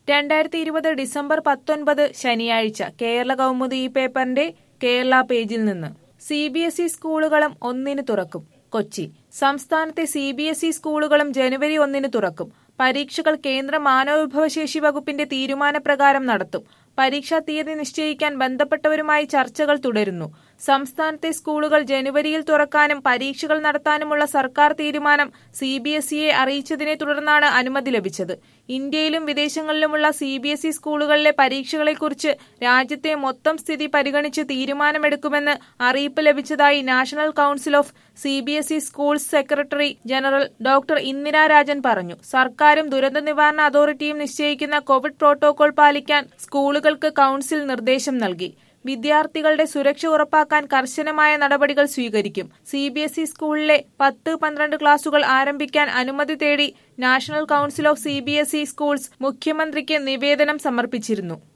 രണ്ടായിരത്തി ഇരുപത് ഡിസംബർ പത്തൊൻപത് ശനിയാഴ്ച കേരള കൗമുദി ഈ പേപ്പറിന്റെ കേരള പേജിൽ നിന്ന് സി ബി എസ് ഇ സ്കൂളുകളും ഒന്നിന് തുറക്കും കൊച്ചി സംസ്ഥാനത്തെ സി ബി എസ് ഇ സ്കൂളുകളും ജനുവരി ഒന്നിന് തുറക്കും പരീക്ഷകൾ കേന്ദ്ര മാനവവിഭവശേഷി വകുപ്പിന്റെ തീരുമാനപ്രകാരം നടത്തും പരീക്ഷാ തീയതി നിശ്ചയിക്കാൻ ബന്ധപ്പെട്ടവരുമായി ചർച്ചകൾ തുടരുന്നു സംസ്ഥാനത്തെ സ്കൂളുകൾ ജനുവരിയിൽ തുറക്കാനും പരീക്ഷകൾ നടത്താനുമുള്ള സർക്കാർ തീരുമാനം സി ബി എസ് ഇയെ അറിയിച്ചതിനെ തുടർന്നാണ് അനുമതി ലഭിച്ചത് ഇന്ത്യയിലും വിദേശങ്ങളിലുമുള്ള സി ബി എസ് ഇ സ്കൂളുകളിലെ പരീക്ഷകളെക്കുറിച്ച് രാജ്യത്തെ മൊത്തം സ്ഥിതി പരിഗണിച്ച് തീരുമാനമെടുക്കുമെന്ന് അറിയിപ്പ് ലഭിച്ചതായി national council of C B S E schools secretary general doctor Indira Rajan പറഞ്ഞു സർക്കാരും ദുരന്ത നിവാരണ അതോറിറ്റിയും നിശ്ചയിക്കുന്ന കോവിഡ് പ്രോട്ടോകോൾ പാലിക്കാൻ സ്കൂളുകൾക്ക് കൌൺസിൽ നിർദ്ദേശം നൽകി വിദ്യാർത്ഥികളുടെ സുരക്ഷ ഉറപ്പാക്കാൻ കർശനമായ നടപടികൾ സ്വീകരിക്കും സി ബി എസ് ഇ സ്കൂളിലെ പത്ത് പന്ത്രണ്ട് ക്ലാസുകൾ ആരംഭിക്കാൻ അനുമതി തേടി national council of C B S E schools മുഖ്യമന്ത്രിക്ക് നിവേദനം സമർപ്പിച്ചിരുന്നു